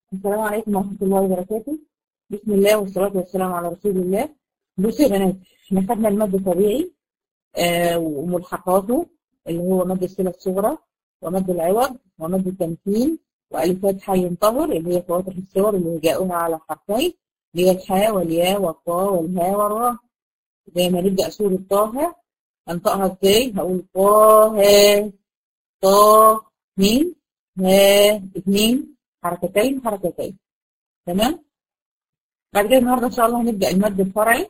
السلام عليكم ورحمة الله وبركاته بسم الله والصلاة والسلام على رسول الله بصوا يا بنات احنا خدنا المد الطبيعي آه وملحقاته اللي هو مد الصلة الصغرى ومد العوض ومد التمكين وألفات حي طهر اللي هي فواتح الصور اللي جاءوها على حرفين اللي هي الحاء والياء والطاء والهاء والراء زي ما نبدأ سورة طه أنطقها ازاي؟ هقول طه طا مين ها اثنين حركتين حركتين تمام بعد كده النهارده ان شاء الله هنبدا المد الفرعي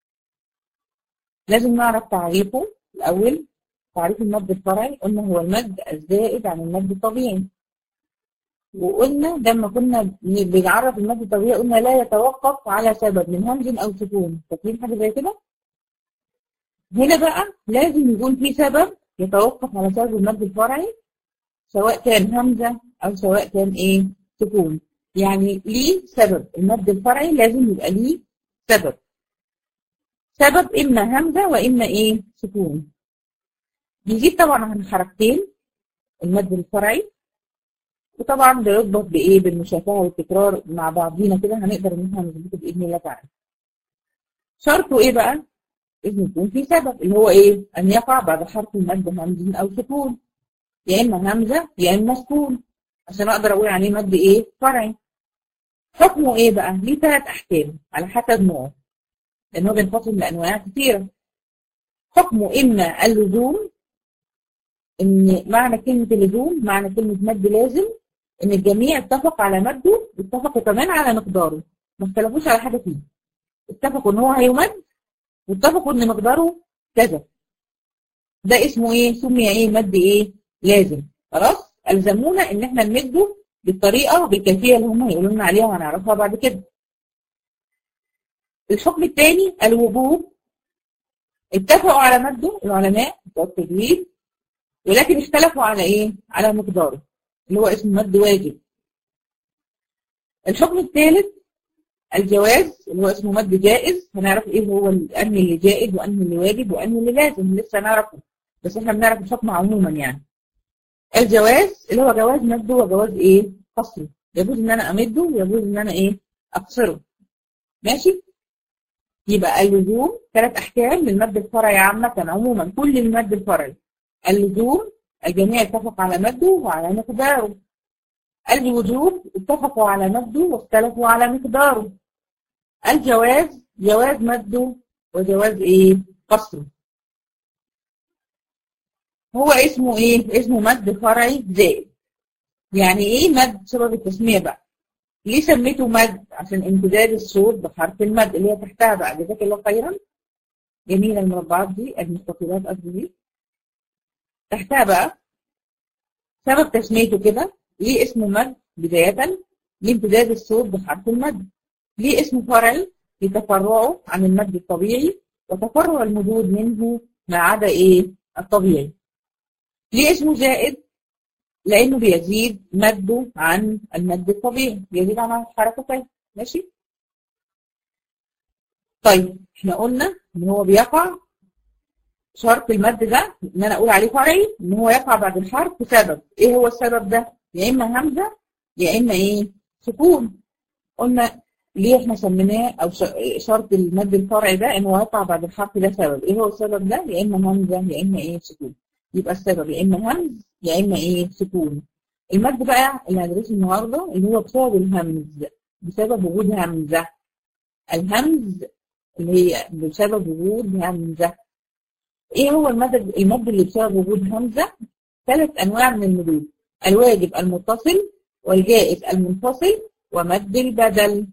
لازم نعرف تعريفه الاول تعريف المد الفرعي قلنا هو المد الزائد عن المد الطبيعي وقلنا لما كنا بنعرف المد الطبيعي قلنا لا يتوقف على سبب من همز او سكون فاكرين حاجه زي كده هنا بقى لازم يكون في سبب يتوقف على سبب المد الفرعي سواء كان همزة أو سواء كان إيه سكون يعني ليه سبب المد الفرعي لازم يبقى ليه سبب سبب إما همزة وإما إيه سكون بيزيد طبعا عن حركتين المد الفرعي وطبعا بيربط بإيه بالمشافهة والتكرار مع بعضينا كده هنقدر إن احنا نظبطه بإذن الله تعالى شرطه إيه بقى؟ لازم يكون في سبب اللي هو إيه؟ أن يقع بعد حرف المد همز أو سكون يا اما همزه يا اما سكون عشان اقدر اقول عليه مد ايه فرعي حكمه ايه بقى ليه ثلاث احكام على حسب نوعه لان هو بينفصل لانواع كثيره حكمه اما اللزوم ان معنى كلمه اللزوم معنى كلمه مد لازم ان الجميع اتفق على مده واتفقوا كمان على مقداره ما اختلفوش على حاجه فيه اتفقوا ان هو هيمد واتفقوا ان مقداره كذا ده اسمه ايه سمي ايه مد ايه لازم خلاص الزمونا ان احنا نمده بالطريقه وبالكيفيه اللي هم هيقولوا لنا عليها وهنعرفها بعد كده الحكم الثاني الوجوب اتفقوا على مده العلماء بتوع التجويد ولكن اختلفوا على ايه على مقداره اللي هو اسمه مد واجب الحكم الثالث الجواز اللي هو اسمه مد جائز هنعرف ايه هو انهي اللي جائز وانهي اللي واجب وانهي اللي لازم لسه نعرفه بس احنا بنعرف الحكم عموما يعني الجواز اللي هو جواز مده وجواز ايه قصره يجوز ان انا امده ويجوز ان انا ايه اقصره ماشي يبقى اللزوم ثلاث احكام للمد الفرعي عامه عموما كل المد الفرعي اللزوم الجميع اتفق على مده وعلى مقداره الوجوب اتفقوا على مده واختلفوا على مقداره الجواز جواز مده وجواز ايه قصره هو اسمه ايه اسمه مد فرعي زائد يعني ايه مد سبب التسميه بقى ليه سميته مد عشان امتداد الصوت بحرف المد اللي هي تحتها بقى جزاك الله خيرا جميله المربعات دي المستطيلات قصدي دي تحتها بقى سبب تسميته كده ليه اسمه مد بدايه لامتداد الصوت بحرف المد ليه اسمه فرعي لتفرعه عن المد الطبيعي وتفرع المدود منه ما عدا ايه الطبيعي ليه اسمه زائد؟ لأنه بيزيد مده عن المد الطبيعي بيزيد عن الحركتين ماشي؟ طيب احنا قلنا ان هو بيقع شرط المد ده ان انا اقول عليه فرعي ان هو يقع بعد الحرف بسبب ايه هو السبب ده؟ يا اما همزه يا اما ايه؟ سكون قلنا ليه احنا سميناه او شرط المد الفرعي ده ان هو يقع بعد الحرف ده سبب ايه هو السبب ده؟ يا اما همزه يا اما ايه؟ سكون يبقى السبب يا اما همز يا اما ايه سكون المد بقى اللي هندرسه النهارده اللي هو بسبب الهمز بسبب وجود همزه الهمز اللي هي بسبب وجود همزه ايه هو المد المد اللي بسبب وجود همزه ثلاث انواع من المدود الواجب المتصل والجائز المنفصل ومد البدل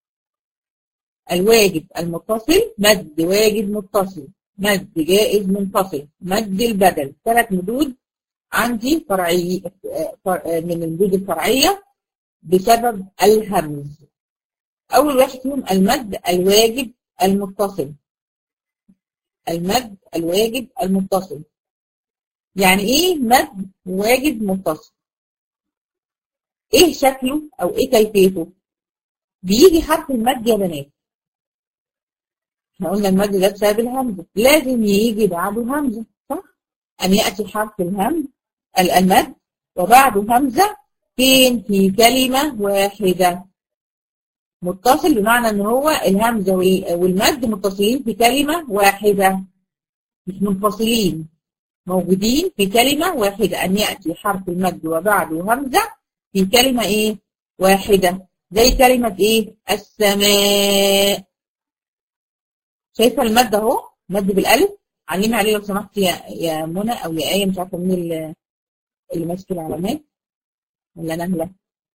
الواجب المتصل مد واجب متصل مد جائز منفصل مد البدل ثلاث مدود عندي فرعي من المدود الفرعية بسبب الهمز أول واحد فيهم المد الواجب المتصل المد الواجب المتصل يعني ايه مد واجب متصل ايه شكله او ايه كيفيته بيجي حرف المد يا بنات احنا قلنا المد ده بسبب الهمزة لازم يجي بعده همزة صح؟ أن يأتي حرف الهم المد وبعده همزة في فين في كلمة واحدة متصل بمعنى ان هو الهمزة والمد متصلين في كلمة واحدة مش منفصلين موجودين في كلمة واحدة أن يأتي حرف المد وبعده همزة في كلمة إيه واحدة زي كلمة إيه السماء شايفة المد أهو مد بالألف علمي عليه لو سمحت يا يا منى أو يا آية مش عارفة مين اللي, اللي ماسك العلامات ولا نهلة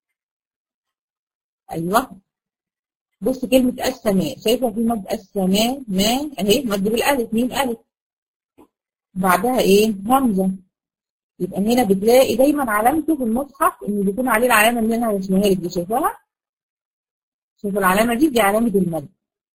أيوه بص كلمة السماء شايفة في مد السماء ما أهي مد بالألف مين ألف بعدها ايه همزه يبقى هنا بتلاقي دايما علامته في المصحف ان بيكون عليه العلامه اللي انا رسمها لك دي شايفاها شايفه العلامه دي دي علامه المد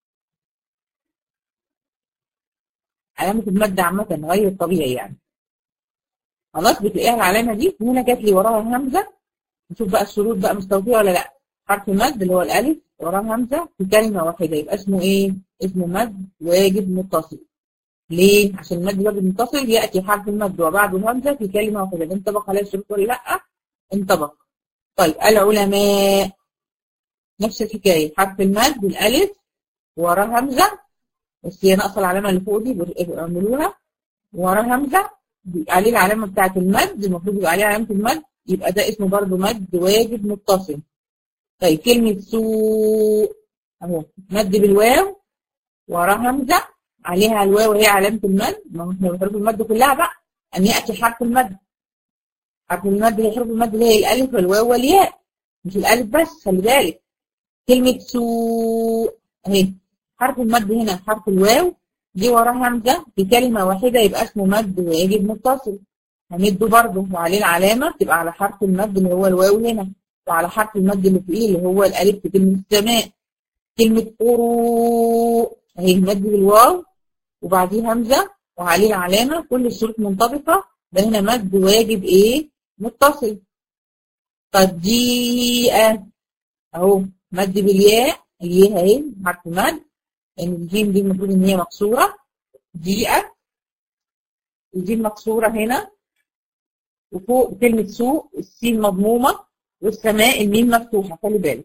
علامه المد عامه غير الطبيعي يعني خلاص بتلاقيها العلامه دي هنا جات لي وراها همزه نشوف بقى الشروط بقى مستوفيه ولا لا حرف المد اللي هو الالف وراها همزه في كلمه واحده يبقى اسمه ايه اسمه مد واجب متصل ليه؟ عشان المد واجب متصل يأتي حرف المد وبعده همزة في كلمة واحدة ده انطبق عليه الشروط ولا لأ؟ انطبق. طيب العلماء نفس الحكاية حرف المد الألف وراه همزة بس هي ناقصة العلامة اللي فوق دي اعملوها وراه همزة عليه العلامة بتاعة المد المفروض يبقى عليه علامة المد يبقى ده اسمه برضه مد واجب متصل. طيب كلمة سوء اهو مد بالواو وراه همزة عليها الواو وهي علامة المد ما هو احنا حروف المد كلها بقى أن يأتي حرف المد حرف المد هي حروف المد اللي هي الألف والواو والياء مش الألف بس خلي بالك كلمة سوء أهي حرف المد هنا حرف الواو دي وراه همزة في كلمة واحدة يبقى اسمه مد ويجب متصل همده برضه وعليه العلامة تبقى على حرف المد اللي هو الواو هنا وعلى حرف المد اللي فوقيه اللي هو الألف في كلمة السماء كلمة قروء أهي المد بالواو وبعديه همزة وعليه العلامة كل الشروط منطبقة ده هنا مد واجب ايه متصل طب جيئة اهو مد بالياء الياء اهي حرف مد ان الجيم دي المفروض ان هي مكسورة جيئة الجيم مكسورة هنا وفوق كلمة سوء السين مضمومة والسماء الميم مفتوحة خلي بالك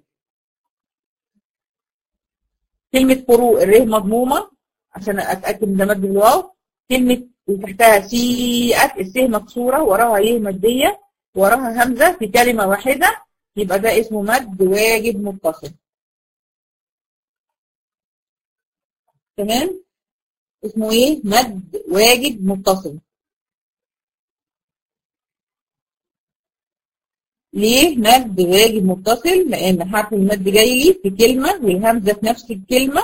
كلمة قروء الره مضمومة عشان اتاكد ان ده مد بالواو كلمه وتحتها سيئت الس مكسوره وراها ي ماديه وراها همزه في كلمه واحده يبقى ده اسمه مد واجب متصل تمام اسمه ايه مد واجب متصل ليه مد واجب متصل لان حرف المد جاي لي في كلمه والهمزه في نفس الكلمه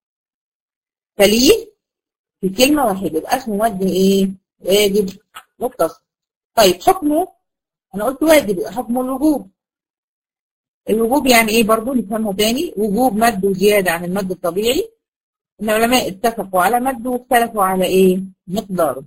فليه في كلمة واحدة يبقى اسمه مد ايه؟ واجب متصل. طيب حكمه انا قلت واجب يبقى حكمه الوجوب. الوجوب يعني ايه برضه نفهمها تاني وجوب مد وزيادة عن المد الطبيعي. ان العلماء اتفقوا على مد واختلفوا على ايه؟ مقداره.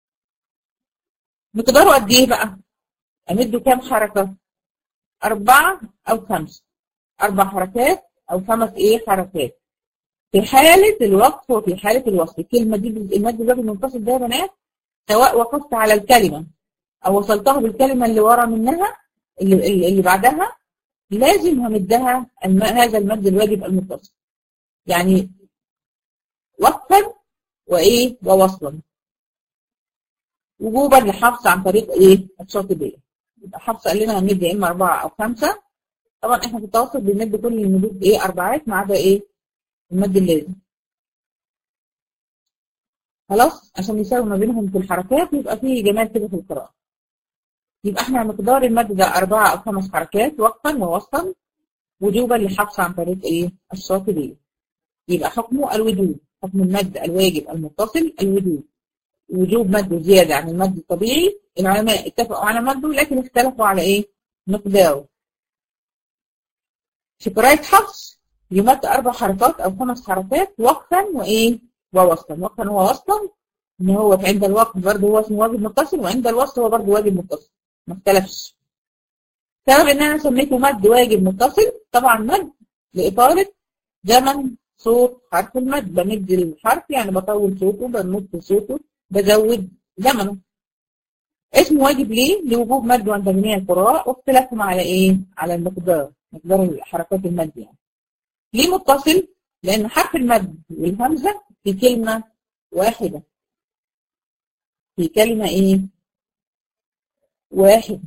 مقداره قد ايه بقى؟ امده كام حركة؟ أربعة أو خمسة. أربع حركات أو خمس إيه حركات. في حالة الوقف وفي حالة الوصل الكلمة دي المد الواجب المنفصل ده يا بنات سواء وقفت على الكلمة أو وصلتها بالكلمة اللي ورا منها اللي, اللي بعدها لازم همدها هذا المد الواجب المتصل يعني وقفا وإيه ووصلا وجوبا لحفص عن طريق إيه الشاطبية يبقى حفص قال لنا هنمد يا إما أربعة أو خمسة طبعا إحنا في التوسط بنمد كل المدود إيه أربعات ما عدا إيه المد اللازم خلاص عشان يساوي ما بينهم في الحركات يبقى في جمال كده في القراءة يبقى احنا مقدار المد ده أربعة أو خمس حركات وقفا ووصلا وجوبا لحفص عن طريق ايه؟ الشاطبية يبقى حكمه الوجوب حكم المد الواجب المتصل الوجوب وجوب مد زيادة عن المد الطبيعي العلماء اتفقوا على مده لكن اختلفوا على ايه؟ مقداره في قراءة حفص يمد أربع حركات أو خمس حركات وقفا وإيه ووصلا وقفا ووصلا إن هو عند الوقف برضه هو اسمه واجب متصل وعند الوصل هو برضه واجب متصل ما اختلفش سبب إن أنا سميته مد واجب متصل طبعا مد لإطالة زمن صوت حرف المد بمد الحرف يعني بطول صوته بمد صوته بزود زمنه اسمه واجب ليه؟ لوجوب مد وانتجنية القراء واختلافهم على ايه؟ على المقدار مقدار الحركات المد يعني ليه متصل؟ لأن حرف المد والهمزة في كلمة واحدة في كلمة ايه؟ واحد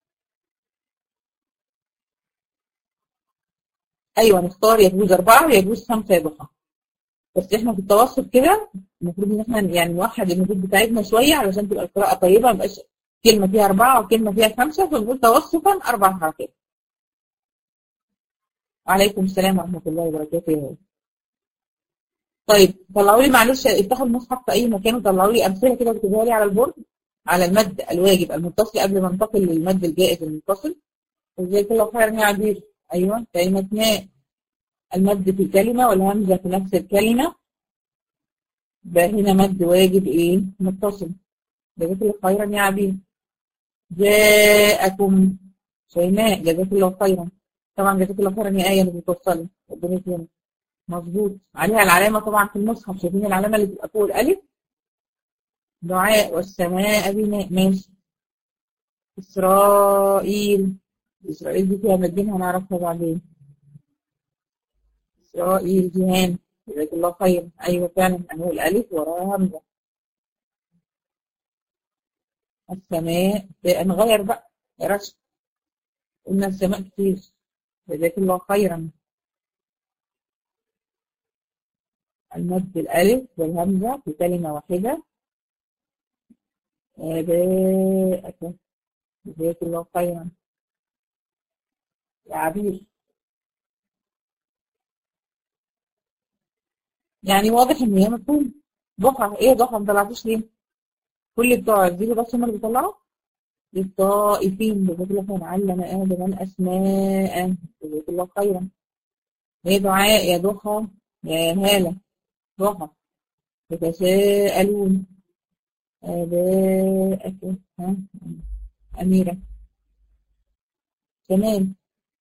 ايوه نختار يجوز اربعه ويجوز خمسه يا ضحى بس احنا في التوسط كده المفروض ان احنا يعني نوحد المجهود بتاعتنا شويه علشان تبقى القراءه طيبه ما يبقاش كلمه فيها اربعه وكلمه فيها خمسه فنقول توسطا اربع حركات. وعليكم السلام ورحمه الله وبركاته يا طيب طلعوا لي معلش افتحوا المصحف في اي مكان وطلعوا لي امثله كده واكتبوها لي على البورد على المد الواجب المتصل قبل ما ننتقل للمد الجائز المتصل جزاك الله خيرا يا عبير ايوه كلمه ماء المد في كلمه والهمزه في نفس الكلمه ده هنا مد واجب ايه متصل جزاك الله خيرا يا عبير جاءكم شيماء جزاك الله خيرا طبعا جزاك الله خيرا يا ايه اللي بتوصلي ربنا يكرمك مظبوط عليها العلامه طبعا في المصحف شايفين العلامه اللي بتبقى فوق الالف دعاء والسماء بناء ماشي إسرائيل إسرائيل دي فيها مدينة هنعرفها بعدين إسرائيل جهان جزاك الله خير أيوة فعلا هنقول ألف وراها همزة السماء نغير بقى يا رشد قلنا السماء كتير جزاك الله خيرا المد الألف والهمزة في كلمة واحدة آباءك جزاك الله خيرا يا عبير يعني واضح ان هي مفهوم ضحى ايه ضحى ما طلعتوش ليه؟ كل بتوع الزيرو بس هم اللي بيطلعوا للطائفين جزاك الله خيرا علم ادم الاسماء جزاك الله خيرا يا دعاء يا ضحى يا هاله ضحى يتساءلون آباءك ها أميرة تمام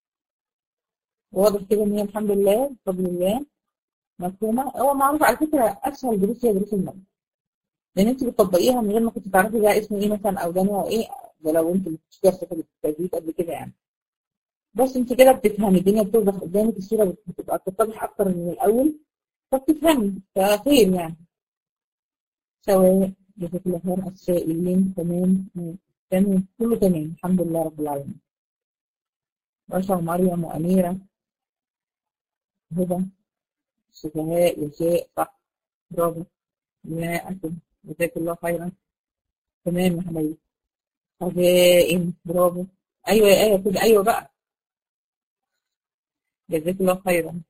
واضح كده إن هي الحمد لله بفضل الله مفهومة هو معروف على فكرة أسهل دروس هي دروس المد لأن أنت بتطبقيها من غير ما كنت تعرفي ده اسمه إيه مثلا أو ده نوعه إيه ده لو أنت مش دارسة في التجويد قبل كده يعني بس أنت كده بتفهمي الدنيا بتوضح قدامك الصورة بتبقى بتتضح أكتر من الأول فبتفهمي فخير يعني سواء جزاك الله خير السائلين تمام تمام كله تمام الحمد لله رب العالمين رشا ومريم وأميرة هدى السفهاء يشاء صح برافو لا أكل جزاك الله خيرا تمام يا حبايبي خزائن برافو أيوة يا آية كده أيوة بقى جزاك الله خيرا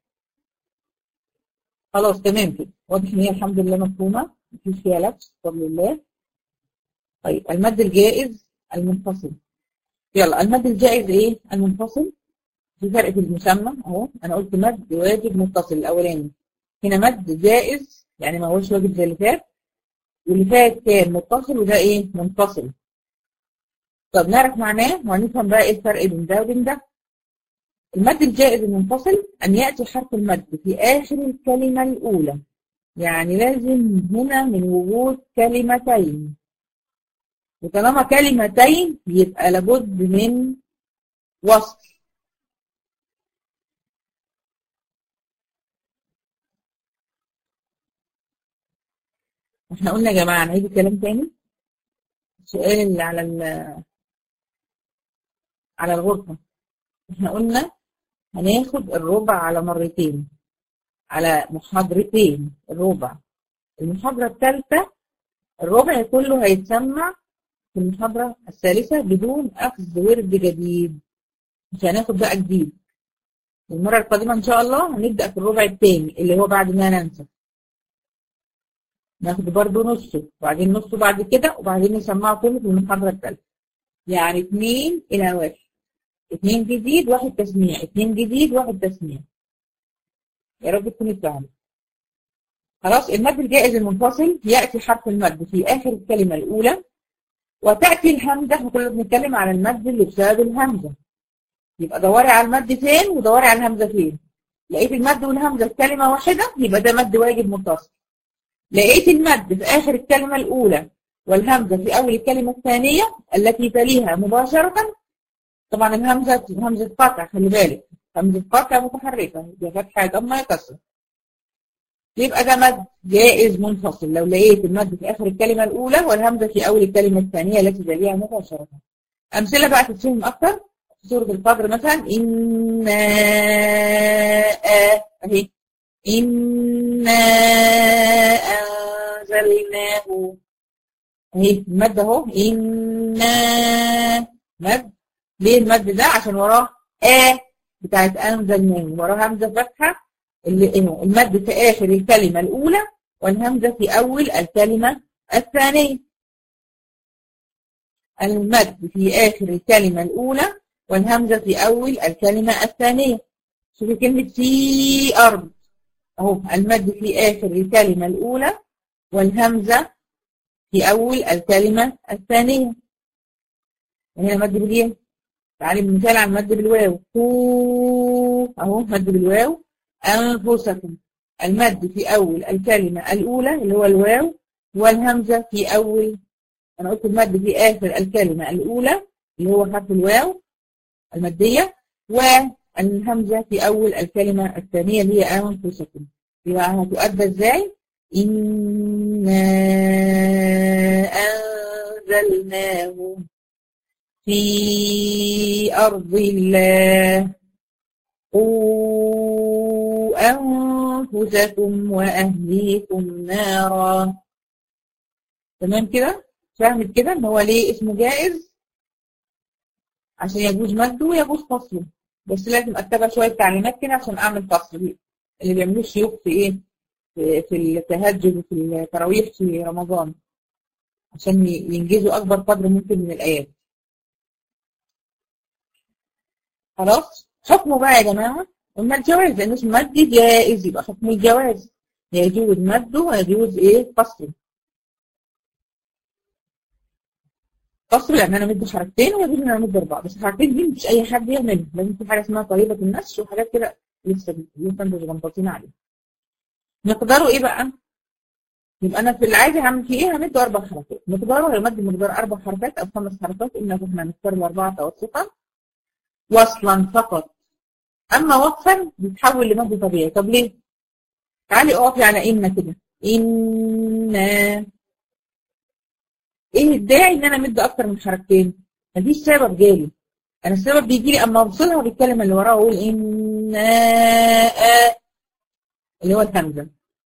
خلاص تمام كده واضح ان هي الحمد لله مفهومه مفيش فيها لبس بفضل الله طيب المد الجائز المنفصل يلا المد الجائز ايه المنفصل في فرق في المسمى اهو انا قلت مد واجب متصل الاولاني هنا مد جائز يعني ما هوش واجب زي اللي فات واللي فات كان متصل وده ايه منفصل طب نعرف معناه وهنفهم بقى ايه الفرق بين ده وبين ده المد الجائز المنفصل أن يأتي حرف المد في آخر الكلمة الأولى يعني لازم هنا من وجود كلمتين وطالما كلمتين يبقى لابد من وصل احنا قلنا يا جماعة نعيد الكلام تاني السؤال اللي على على الغرفة احنا قلنا هناخد الربع على مرتين على محاضرتين الربع المحاضرة الثالثة الربع كله هيتسمع في المحاضرة الثالثة بدون أخذ ورد جديد مش هناخد بقى جديد المرة القادمة إن شاء الله هنبدأ في الربع الثاني اللي هو بعد ما ننسى ناخد برضه نصه وبعدين نصه بعد كده وبعدين نسمعه كله في المحاضرة الثالثة يعني اثنين إلى واحد اثنين جديد واحد تسميع اثنين جديد واحد تسميع يا رب تكوني فاهمة خلاص المد الجائز المنفصل يأتي حرف المد في آخر الكلمة الأولى وتأتي الهمزة احنا كنا بنتكلم على المد اللي بسبب الهمزة يبقى دوري على المد فين ودوري على الهمزة فين لقيت المد والهمزة في كلمة واحدة يبقى ده مد واجب متصل لقيت المد في آخر الكلمة الأولى والهمزة في أول الكلمة الثانية التي تليها مباشرة طبعا الهمزة همزة قطع خلي بالك همزة قطع متحركة يا فتحة ضمة كسرة يبقى ده مد جائز منفصل لو لقيت المد في آخر الكلمة الأولى والهمزة في أول الكلمة الثانية التي تليها مباشرة أمثلة بقى تتفهم أكتر في سورة القدر مثلا إنا أهي إنا أنزلناه أهي المد أهو إنا مد ليه المد ده عشان وراه آ بتاعت أنزلناه وراه همزة فتحة اللي المد في آخر الكلمة الأولى والهمزة في أول الكلمة الثانية المد في آخر الكلمة الأولى والهمزة في أول الكلمة الثانية شوفي كلمة في أرض أهو المد في آخر الكلمة الأولى والهمزة في أول الكلمة الثانية هنا مد بالياء تعالي مثال عن مد بالواو أهو مد بالواو أنفسكم المد في أول الكلمة الأولى اللي هو الواو والهمزة في أول أنا قلت المد في آخر الكلمة الأولى اللي هو حرف الواو المادية والهمزة في أول الكلمة الثانية اللي هي أنفسكم يبقى هتؤدى إزاي؟ إنا أنزلناه في أرض الله قوا أنفسكم وأهليكم نارا تمام كده؟ فهمت كده إن هو ليه اسمه جائز؟ عشان يجوز مده ويجوز فصله بس لازم اتبع شويه تعليمات كده عشان اعمل فصل اللي بيعملوه الشيوخ في ايه في, في التهجد وفي التراويح في رمضان عشان ينجزوا اكبر قدر ممكن من الايات خلاص حكمه بقى يا جماعه قلنا الجواز لان اسمه مد جائز يبقى حكم الجواز يجوز مده ويجوز ايه فصله قصر لان انا مدي حركتين ويجوز ان انا مدي اربعه بس الحركتين دي مش اي حد يعملها لازم في حاجه اسمها طريقه النسج وحاجات كده لسه لسه انتوا مغمضين عليها مقداره ايه بقى؟ يبقى انا في العادي هعمل فيه ايه؟ همد اربع حركات مقداره هيمد مقدار اربع حركات او خمس حركات ان احنا هنختار الاربعه توسطا وصلا فقط اما وقفا بيتحول لمد طبيعي طب ليه؟ تعالي اقفي على ان كده ان ايه الداعي ان انا امد اكتر من حركتين مفيش سبب جالي انا السبب بيجي لي اما اوصلها بالكلمه اللي وراها اقول ان اللي هو الهمزه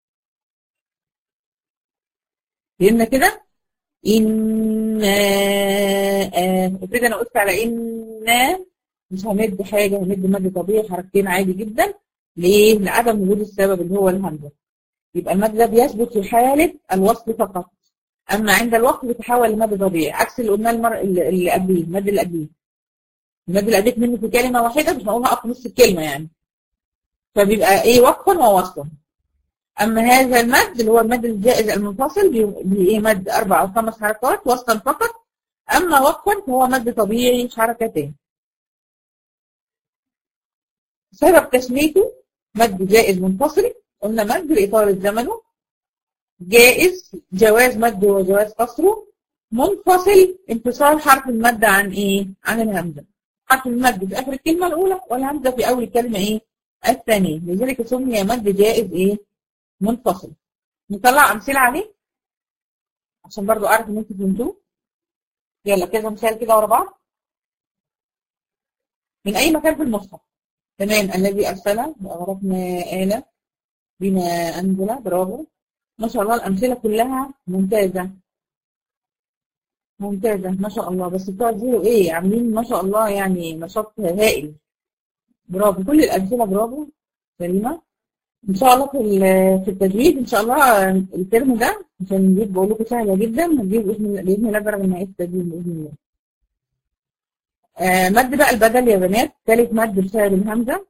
فهمنا كده ان افرض انا قلت على ان مش همد حاجه همد مد طبيعي حركتين عادي جدا ليه لعدم وجود السبب اللي هو الهمزه يبقى المد ده بيثبت في حاله الوصل فقط اما عند الوقت بيتحول لمد طبيعي عكس اللي قلناه المر اللي قبليه المد اللي قبليه المد اللي قبليه منه في كلمه واحده مش هقولها اقف نص الكلمه يعني فبيبقى ايه وقفا ووصلا اما هذا المد اللي هو المد الجائز المنفصل بايه مد اربع او خمس حركات وصلا فقط اما وقفا فهو مد طبيعي حركتين سبب تسميته مد جائز منفصل قلنا مد لإطالة زمنه جائز جواز مد وجواز قصره منفصل انفصال حرف المد عن ايه؟ عن الهمزة حرف المد في آخر الكلمة الأولى والهمزة في أول الكلمة ايه؟ الثانية لذلك سمي مد جائز ايه؟ منفصل نطلع أمثلة عليه عشان برضو أعرف إن أنتوا فهمتوه يلا كذا مثال كده ورا بعض من أي مكان في المصحف تمام الذي أرسل وأغرقنا آلة بما أنزل برافو ما شاء الله الأمثلة كلها ممتازة ممتازة ما شاء الله بس بتوع زيرو ايه عاملين ما شاء الله يعني نشاط هائل برافو كل الأمثلة برافو سليمة إن شاء الله في في التجويد إن شاء الله الترم ده عشان نجيب بقول لكم سهلة جدا هنجيب بإذن الله بإذن الله درجة نهائية التجويد بإذن الله. آه مد بقى البدل يا بنات ثالث مد بسبب الهمزة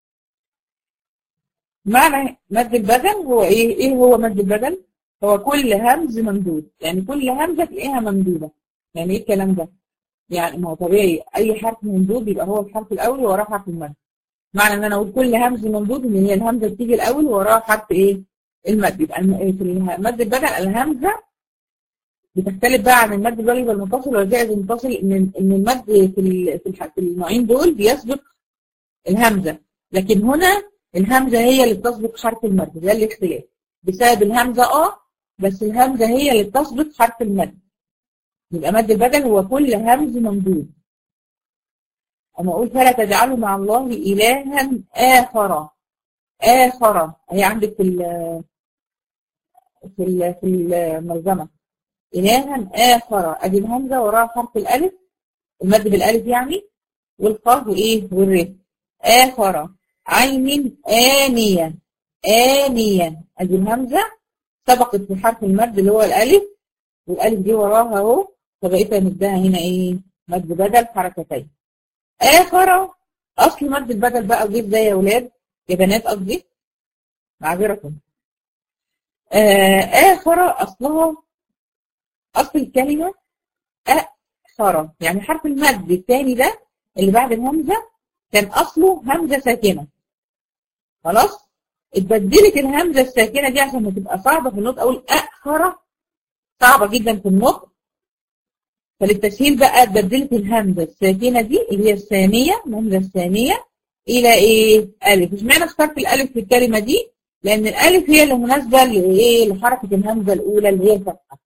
معنى مد البدل هو ايه ايه هو مد البدل هو كل همز ممدود يعني كل همزه تلاقيها ممدوده يعني ايه الكلام ده يعني ما هو طبيعي اي حرف ممدود يبقى هو الحرف الاول وراه حرف المد معنى ان انا اقول كل همز ممدود ان هي الهمزه بتيجي الاول وراها حرف ايه المد يبقى في مد البدل الهمزه بتختلف بقى عن المد الواجب والمتصل والزائد المتصل ان ان المد في ال- في الح- في النوعين دول بيسبق الهمزه لكن هنا الهمزه هي اللي بتسبق حرف المد ده الاختلاف بسبب الهمزه اه بس الهمزه هي اللي بتسبق حرف المد يبقى مد البدل هو كل همز ممدود اما اقول فلا تجعلوا مع الله الها اخر اخر هي عندك في ال- في ال- في الملزمه إلها آخر أدي الهمزة وراها حرف الألف المد بالألف يعني والقاف وإيه والر آخر عين آنية آنية أدي الهمزة سبقت في حرف المد اللي هو الألف والألف دي وراها أهو فبقيت أمدها هنا إيه مد بدل حركتين آخر أصل مد البدل بقى وجيب زي يا ولاد يا بنات قصدي معذرة آه آخر أصلها أصل الكلمة أخر يعني حرف المد الثاني ده اللي بعد الهمزة كان أصله همزة ساكنة خلاص اتبدلت الهمزة الساكنة دي عشان تبقى صعبة في النطق أقول أخر صعبة جدا في النطق فللتسهيل بقى اتبدلت الهمزة الساكنة دي اللي هي الثانية الهمزة الثانية إلى إيه؟ ألف اشمعنى اخترت الألف في الكلمة دي؟ لأن الألف هي اللي مناسبة لإيه؟ لحركة الهمزة الأولى اللي هي الفتحة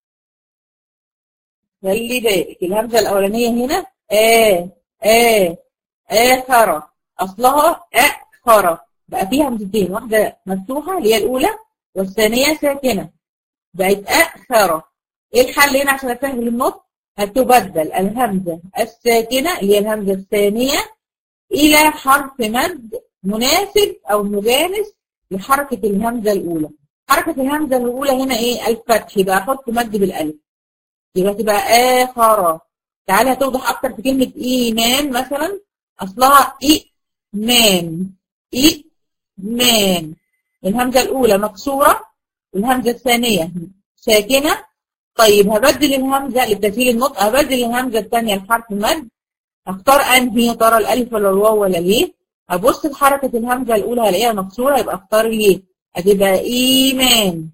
خلي بالك الهمزة الأولانية هنا آ آ آخر أصلها أخر بقى فيها همزتين واحدة مفتوحة اللي هي الأولى والثانية ساكنة بقت أخر إيه الحل هنا عشان أسهل النطق؟ هتبدل الهمزة الساكنة اللي هي الهمزة الثانية إلى حرف مد مناسب أو مجانس لحركة الهمزة الأولى حركة الهمزة الأولى هنا إيه؟ الفتح يبقى أحط مد بالألف يبقى تبقى آخر تعالى هتوضح أكتر في كلمة إيمان مثلا أصلها إيمان إيمان الهمزة الأولى مكسورة والهمزة الثانية ساكنة طيب هبدل الهمزة لتسهيل النطق هبدل الهمزة الثانية لحرف مد اختار انهي يا ترى الالف ولا الواو ولا ليه ابص لحركة الهمزة الاولى هلاقيها مكسورة يبقى اختار ليه هتبقى ايمان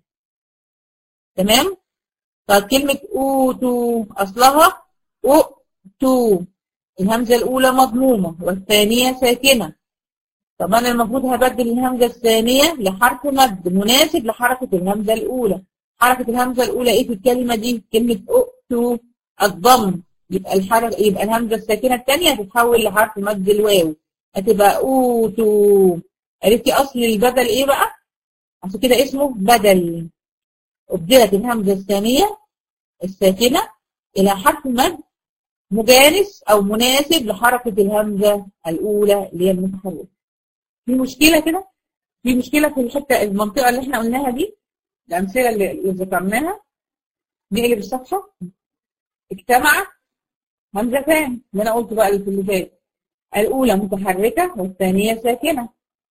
تمام طب كلمة اوتو اصلها اوتو الهمزة الاولى مضمومة والثانية ساكنة طب انا المفروض هبدل الهمزة الثانية لحرف مد مناسب لحركة الهمزة الاولى حركة الهمزة الاولى ايه في الكلمة دي كلمة اوتو الضم يبقى الحركة يبقى الهمزة الساكنة الثانية هتتحول لحرف مد الواو هتبقى اوتو عرفتي اصل البدل ايه بقى عشان كده اسمه بدل أبدلت الهمزة الثانية الساكنة إلى حرف مد مجانس أو مناسب لحركة الهمزة الأولى اللي هي المتحركة. في مشكلة كده؟ في مشكلة في الحتة المنطقة اللي احنا قلناها دي؟ الأمثلة اللي اللي ذكرناها نقلب الصفحة اجتمع همزتان اللي أنا قلت بقى اللي في اللي فات الأولى متحركة والثانية ساكنة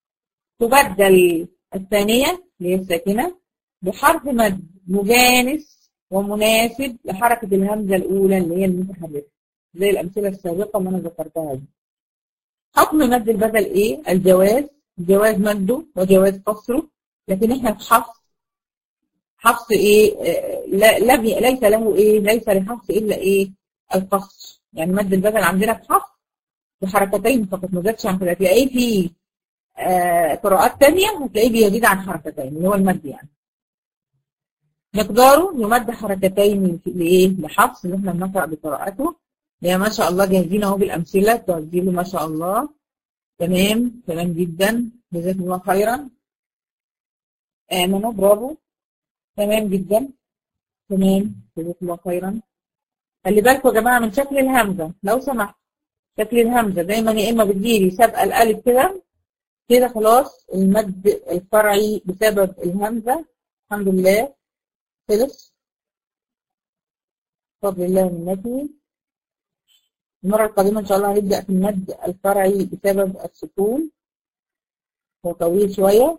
تبدل الثانية اللي هي الساكنة بحرف مد مجانس ومناسب لحركة الهمزة الأولى اللي هي المتحركة زي الأمثلة السابقة اللي أنا ذكرتها دي. حكم مد البدل إيه؟ الجواز جواز مده وجواز قصره لكن إحنا في حفص حفص إيه؟ آه، لا لا بي- ليس له إيه؟ ليس لحفص إلا إيه؟ القصر يعني مد البدل عندنا في حفص بحركتين فقط ما زادش عن كده تلاقيه في آه، قراءات تانية هتلاقيه بيزيد عن حركتين اللي هو المد يعني مقداره يمد حركتين في- لإيه؟ لحفص اللي احنا بنقرأ بقراءته يا ما شاء الله جاهزين اهو بالأمثلة تسجيله ما شاء الله تمام تمام جدا جزاكم الله خيرا آمنوا برافو تمام جدا تمام جزاكم الله خيرا خلي بالكم يا جماعة من شكل الهمزة لو سمحت شكل الهمزة دايما يا إما بتجيلي سابقة الألف كده كده خلاص المد الفرعي بسبب الهمزة الحمد لله خلص بفضل الله ومنته المرة القادمة إن شاء الله هنبدأ في المد الفرعي بسبب السكون هو طويل شوية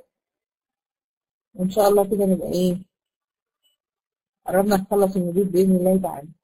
وإن شاء الله كده نبقى إيه قربنا نخلص المدود بإذن الله تعالى